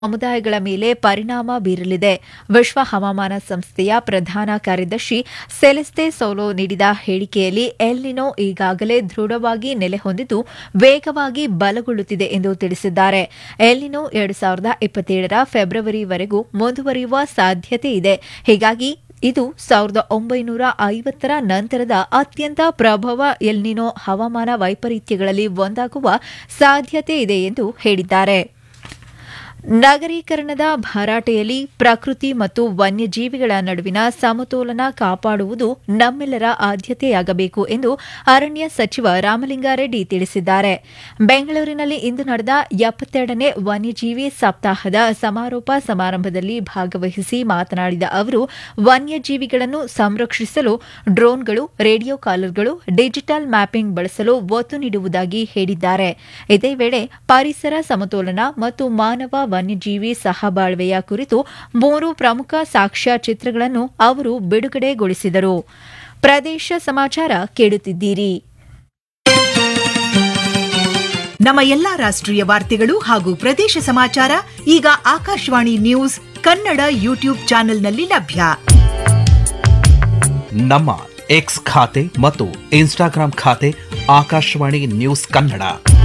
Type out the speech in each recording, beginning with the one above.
ಸಮುದಾಯಗಳ ಮೇಲೆ ಪರಿಣಾಮ ಬೀರಲಿದೆ ವಿಶ್ವ ಹವಾಮಾನ ಸಂಸ್ಥೆಯ ಪ್ರಧಾನ ಕಾರ್ಯದರ್ಶಿ ಸೆಲೆಸ್ತೆ ಸೋಲೋ ನೀಡಿದ ಹೇಳಿಕೆಯಲ್ಲಿ ಎಲ್ನಿನೋ ಈಗಾಗಲೇ ದೃಢವಾಗಿ ನೆಲೆ ಹೊಂದಿದ್ದು ವೇಗವಾಗಿ ಬಲಗೊಳ್ಳುತ್ತಿದೆ ಎಂದು ತಿಳಿಸಿದ್ದಾರೆ ಎಲ್ನಿನೋ ಎರಡು ಸಾವಿರದ ಇಪ್ಪತ್ತೇಳರ ಫೆಬ್ರವರಿವರೆಗೂ ಮುಂದುವರಿಯುವ ಸಾಧ್ಯತೆ ಇದೆ ಹೀಗಾಗಿ ಇದು ಸಾವಿರದ ಒಂಬೈನೂರ ಐವತ್ತರ ನಂತರದ ಅತ್ಯಂತ ಪ್ರಭಾವ ಎಲ್ನಿನೋ ಹವಾಮಾನ ವೈಪರೀತ್ಯಗಳಲ್ಲಿ ಒಂದಾಗುವ ಸಾಧ್ಯತೆ ಇದೆ ಎಂದು ಹೇಳಿದ್ದಾರೆ ನಗರೀಕರಣದ ಭರಾಟೆಯಲ್ಲಿ ಪ್ರಕೃತಿ ಮತ್ತು ವನ್ಯಜೀವಿಗಳ ನಡುವಿನ ಸಮತೋಲನ ಕಾಪಾಡುವುದು ನಮ್ಮೆಲ್ಲರ ಆದ್ಯತೆಯಾಗಬೇಕು ಎಂದು ಅರಣ್ಯ ಸಚಿವ ರಾಮಲಿಂಗಾರೆಡ್ಡಿ ತಿಳಿಸಿದ್ದಾರೆ ಬೆಂಗಳೂರಿನಲ್ಲಿ ಇಂದು ನಡೆದ ಎಪ್ಪತ್ತೆರಡನೇ ವನ್ಯಜೀವಿ ಸಪ್ತಾಹದ ಸಮಾರೋಪ ಸಮಾರಂಭದಲ್ಲಿ ಭಾಗವಹಿಸಿ ಮಾತನಾಡಿದ ಅವರು ವನ್ಯಜೀವಿಗಳನ್ನು ಸಂರಕ್ಷಿಸಲು ಡ್ರೋನ್ಗಳು ರೇಡಿಯೋ ಕಾಲರ್ಗಳು ಡಿಜಿಟಲ್ ಮ್ಯಾಪಿಂಗ್ ಬಳಸಲು ಒತ್ತು ನೀಡುವುದಾಗಿ ಹೇಳಿದ್ದಾರೆ ಇದೇ ವೇಳೆ ಪರಿಸರ ಸಮತೋಲನ ಮತ್ತು ಮಾನವ ವನ್ಯಜೀವಿ ಸಹಬಾಳ್ವೆಯ ಕುರಿತು ಮೂರು ಪ್ರಮುಖ ಸಾಕ್ಷ್ಯಚಿತ್ರಗಳನ್ನು ಅವರು ಬಿಡುಗಡೆಗೊಳಿಸಿದರು ಪ್ರದೇಶ ಸಮಾಚಾರ ಕೇಳುತ್ತಿದ್ದೀರಿ ನಮ್ಮ ಎಲ್ಲಾ ರಾಷ್ಟ್ರೀಯ ವಾರ್ತೆಗಳು ಹಾಗೂ ಪ್ರದೇಶ ಸಮಾಚಾರ ಈಗ ಆಕಾಶವಾಣಿ ನ್ಯೂಸ್ ಕನ್ನಡ ಯೂಟ್ಯೂಬ್ ಚಾನೆಲ್ನಲ್ಲಿ ಲಭ್ಯ ನಮ್ಮ ಎಕ್ಸ್ ಖಾತೆ ಮತ್ತು ಇನ್ಸ್ಟಾಗ್ರಾಂ ಖಾತೆ ಆಕಾಶವಾಣಿ ನ್ಯೂಸ್ ಕನ್ನಡ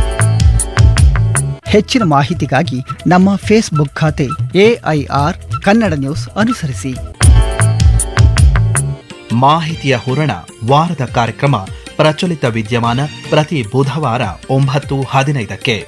ಹೆಚ್ಚಿನ ಮಾಹಿತಿಗಾಗಿ ನಮ್ಮ ಫೇಸ್ಬುಕ್ ಖಾತೆ ಎಐಆರ್ ಕನ್ನಡ ನ್ಯೂಸ್ ಅನುಸರಿಸಿ ಮಾಹಿತಿಯ ಹೂರಣ ವಾರದ ಕಾರ್ಯಕ್ರಮ ಪ್ರಚಲಿತ ವಿದ್ಯಮಾನ ಪ್ರತಿ ಬುಧವಾರ ಒಂಬತ್ತು ಹದಿನೈದಕ್ಕೆ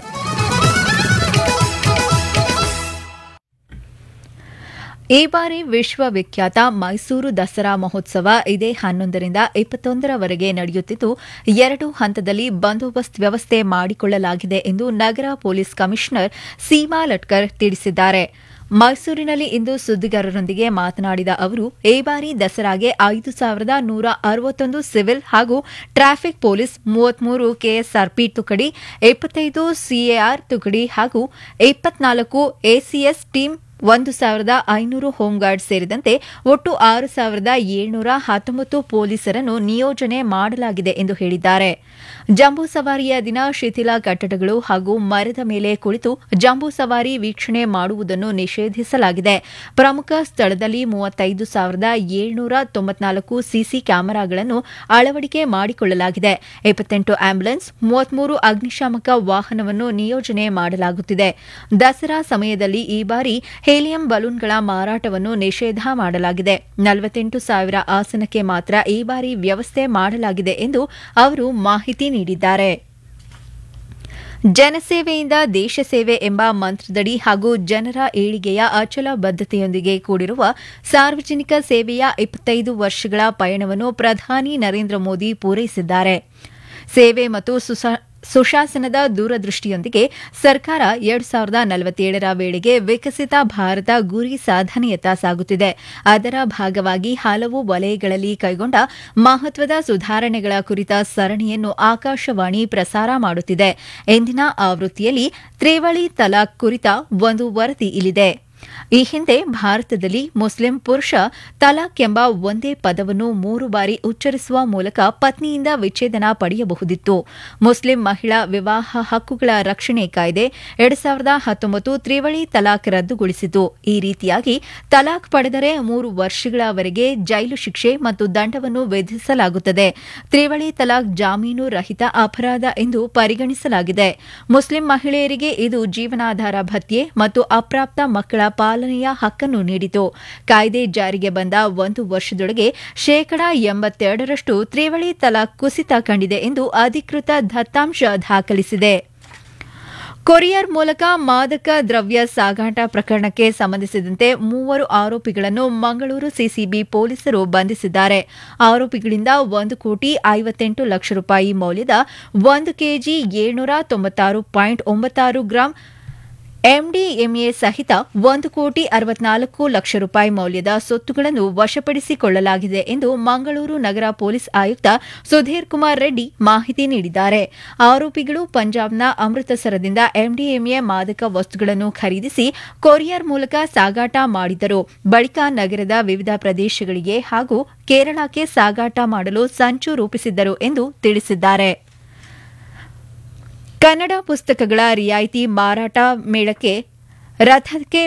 ಈ ಬಾರಿ ವಿಶ್ವವಿಖ್ಯಾತ ಮೈಸೂರು ದಸರಾ ಮಹೋತ್ಸವ ಇದೇ ಹನ್ನೊಂದರಿಂದ ಇಪ್ಪತ್ತೊಂದರವರೆಗೆ ನಡೆಯುತ್ತಿದ್ದು ಎರಡು ಹಂತದಲ್ಲಿ ಬಂದೋಬಸ್ತ್ ವ್ಯವಸ್ಥೆ ಮಾಡಿಕೊಳ್ಳಲಾಗಿದೆ ಎಂದು ನಗರ ಪೊಲೀಸ್ ಕಮಿಷನರ್ ಸೀಮಾ ಲಟ್ಕರ್ ತಿಳಿಸಿದ್ದಾರೆ ಮೈಸೂರಿನಲ್ಲಿ ಇಂದು ಸುದ್ದಿಗಾರರೊಂದಿಗೆ ಮಾತನಾಡಿದ ಅವರು ಈ ಬಾರಿ ದಸರಾಗೆ ಐದು ಸಾವಿರದ ನೂರ ಅರವತ್ತೊಂದು ಸಿವಿಲ್ ಹಾಗೂ ಟ್ರಾಫಿಕ್ ಪೊಲೀಸ್ ಮೂವತ್ಮೂರು ಕೆಎಸ್ಆರ್ಪಿ ತುಕಡಿ ಇಪ್ಪತ್ತೈದು ಸಿಎಆರ್ ತುಕಡಿ ಹಾಗೂ ಇಪ್ಪತ್ನಾಲ್ಕು ಎಸಿಎಸ್ ಟೀಮ್ ಒಂದು ಸಾವಿರದ ಐನೂರು ಹೋಂಗಾರ್ಡ್ ಸೇರಿದಂತೆ ಒಟ್ಟು ಆರು ಸಾವಿರದ ಏಳ್ನೂರ ಹತ್ತೊಂಬತ್ತು ಪೊಲೀಸರನ್ನು ನಿಯೋಜನೆ ಮಾಡಲಾಗಿದೆ ಎಂದು ಹೇಳಿದ್ದಾರೆ ಜಂಬೂ ಸವಾರಿಯ ದಿನ ಶಿಥಿಲ ಕಟ್ಟಡಗಳು ಹಾಗೂ ಮರದ ಮೇಲೆ ಕುಳಿತು ಜಂಬೂ ಸವಾರಿ ವೀಕ್ಷಣೆ ಮಾಡುವುದನ್ನು ನಿಷೇಧಿಸಲಾಗಿದೆ ಪ್ರಮುಖ ಸ್ಥಳದಲ್ಲಿ ಮೂವತ್ತೈದು ಸಾವಿರದ ಏಳ್ನೂರ ತೊಂಬತ್ನಾಲ್ಕು ಸಿಸಿ ಕ್ಯಾಮೆರಾಗಳನ್ನು ಅಳವಡಿಕೆ ಮಾಡಿಕೊಳ್ಳಲಾಗಿದೆ ಇಪ್ಪತ್ತೆಂಟು ಆಂಬ್ಯುಲೆನ್ಸ್ ಮೂವತ್ಮೂರು ಅಗ್ನಿಶಾಮಕ ವಾಹನವನ್ನು ನಿಯೋಜನೆ ಮಾಡಲಾಗುತ್ತಿದೆ ದಸರಾ ಸಮಯದಲ್ಲಿ ಈ ಬಾರಿ ಹೇಲಿಯಂ ಬಲೂನ್ಗಳ ಮಾರಾಟವನ್ನು ನಿಷೇಧ ಮಾಡಲಾಗಿದೆ ನಲವತ್ತೆಂಟು ಸಾವಿರ ಆಸನಕ್ಕೆ ಮಾತ್ರ ಈ ಬಾರಿ ವ್ಯವಸ್ಥೆ ಮಾಡಲಾಗಿದೆ ಎಂದು ಅವರು ಮಾಹಿತಿ ನೀಡಿದ್ದಾರೆ ಜನಸೇವೆಯಿಂದ ದೇಶ ಸೇವೆ ಎಂಬ ಮಂತ್ರದಡಿ ಹಾಗೂ ಜನರ ಏಳಿಗೆಯ ಅಚಲ ಬದ್ಧತೆಯೊಂದಿಗೆ ಕೂಡಿರುವ ಸಾರ್ವಜನಿಕ ಸೇವೆಯ ಇಪ್ಪತ್ತೈದು ವರ್ಷಗಳ ಪಯಣವನ್ನು ಪ್ರಧಾನಿ ನರೇಂದ್ರ ಮೋದಿ ಪೂರೈಸಿದ್ದಾರೆ ಸೇವೆ ಮತ್ತು ಸುಶಾಸನದ ದೂರದೃಷ್ಟಿಯೊಂದಿಗೆ ಸರ್ಕಾರ ಎರಡು ಸಾವಿರದ ನಲವತ್ತೇಳರ ವೇಳೆಗೆ ವಿಕಸಿತ ಭಾರತ ಗುರಿ ಸಾಧನೆಯತ್ತ ಸಾಗುತ್ತಿದೆ ಅದರ ಭಾಗವಾಗಿ ಹಲವು ವಲಯಗಳಲ್ಲಿ ಕೈಗೊಂಡ ಮಹತ್ವದ ಸುಧಾರಣೆಗಳ ಕುರಿತ ಸರಣಿಯನ್ನು ಆಕಾಶವಾಣಿ ಪ್ರಸಾರ ಮಾಡುತ್ತಿದೆ ಇಂದಿನ ಆವೃತ್ತಿಯಲ್ಲಿ ತ್ರಿವಳಿ ತಲಾಕ್ ಕುರಿತ ಒಂದು ವರದಿ ಇಲ್ಲಿದೆ ಈ ಹಿಂದೆ ಭಾರತದಲ್ಲಿ ಮುಸ್ಲಿಂ ಪುರುಷ ತಲಾಕ್ ಎಂಬ ಒಂದೇ ಪದವನ್ನು ಮೂರು ಬಾರಿ ಉಚ್ಚರಿಸುವ ಮೂಲಕ ಪತ್ನಿಯಿಂದ ವಿಚ್ಛೇದನ ಪಡೆಯಬಹುದಿತ್ತು ಮುಸ್ಲಿಂ ಮಹಿಳಾ ವಿವಾಹ ಹಕ್ಕುಗಳ ರಕ್ಷಣೆ ಕಾಯ್ದೆ ಎರಡು ಸಾವಿರದ ಹತ್ತೊಂಬತ್ತು ತ್ರಿವಳಿ ತಲಾಕ್ ರದ್ದುಗೊಳಿಸಿತು ಈ ರೀತಿಯಾಗಿ ತಲಾಕ್ ಪಡೆದರೆ ಮೂರು ವರ್ಷಗಳವರೆಗೆ ಜೈಲು ಶಿಕ್ಷೆ ಮತ್ತು ದಂಡವನ್ನು ವಿಧಿಸಲಾಗುತ್ತದೆ ತ್ರಿವಳಿ ತಲಾಕ್ ಜಾಮೀನು ರಹಿತ ಅಪರಾಧ ಎಂದು ಪರಿಗಣಿಸಲಾಗಿದೆ ಮುಸ್ಲಿಂ ಮಹಿಳೆಯರಿಗೆ ಇದು ಜೀವನಾಧಾರ ಭತ್ಯೆ ಮತ್ತು ಅಪ್ರಾಪ್ತ ಮಕ್ಕಳ ಪಾಲನೆಯ ಹಕ್ಕನ್ನು ನೀಡಿತು ಕಾಯ್ದೆ ಜಾರಿಗೆ ಬಂದ ಒಂದು ವರ್ಷದೊಳಗೆ ಶೇಕಡಾ ಎಂಬತ್ತೆರಡರಷ್ಟು ತ್ರಿವಳಿ ತಲಾಕ್ ಕುಸಿತ ಕಂಡಿದೆ ಎಂದು ಅಧಿಕೃತ ದತ್ತಾಂಶ ದಾಖಲಿಸಿದೆ ಕೊರಿಯರ್ ಮೂಲಕ ಮಾದಕ ದ್ರವ್ಯ ಸಾಗಾಟ ಪ್ರಕರಣಕ್ಕೆ ಸಂಬಂಧಿಸಿದಂತೆ ಮೂವರು ಆರೋಪಿಗಳನ್ನು ಮಂಗಳೂರು ಸಿಸಿಬಿ ಪೊಲೀಸರು ಬಂಧಿಸಿದ್ದಾರೆ ಆರೋಪಿಗಳಿಂದ ಒಂದು ಕೋಟಿ ಐವತ್ತೆಂಟು ಲಕ್ಷ ರೂಪಾಯಿ ಮೌಲ್ಯದ ಒಂದು ಕೆಜಿ ಏಳ್ನೂರ ತೊಂಬತ್ತಾರು ಪಾಯಿಂಟ್ ಒಂಬತ್ತಾರು ಗ್ರಾಂ ಎಂಡಿಎಂಎ ಸಹಿತ ಒಂದು ಕೋಟಿ ಅರವತ್ನಾಲ್ಕು ಲಕ್ಷ ರೂಪಾಯಿ ಮೌಲ್ಯದ ಸೊತ್ತುಗಳನ್ನು ವಶಪಡಿಸಿಕೊಳ್ಳಲಾಗಿದೆ ಎಂದು ಮಂಗಳೂರು ನಗರ ಪೊಲೀಸ್ ಆಯುಕ್ತ ಸುಧೀರ್ ಕುಮಾರ್ ರೆಡ್ಡಿ ಮಾಹಿತಿ ನೀಡಿದ್ದಾರೆ ಆರೋಪಿಗಳು ಪಂಜಾಬ್ನ ಅಮೃತಸರದಿಂದ ಎಂಡಿಎಂಎ ಮಾದಕ ವಸ್ತುಗಳನ್ನು ಖರೀದಿಸಿ ಕೊರಿಯರ್ ಮೂಲಕ ಸಾಗಾಟ ಮಾಡಿದ್ದರು ಬಳಿಕ ನಗರದ ವಿವಿಧ ಪ್ರದೇಶಗಳಿಗೆ ಹಾಗೂ ಕೇರಳಕ್ಕೆ ಸಾಗಾಟ ಮಾಡಲು ಸಂಚು ರೂಪಿಸಿದ್ದರು ಎಂದು ತಿಳಿಸಿದ್ದಾರೆ ಕನ್ನಡ ಪುಸ್ತಕಗಳ ರಿಯಾಯಿತಿ ಮಾರಾಟ ಮೇಳಕ್ಕೆ ರಥಕ್ಕೆ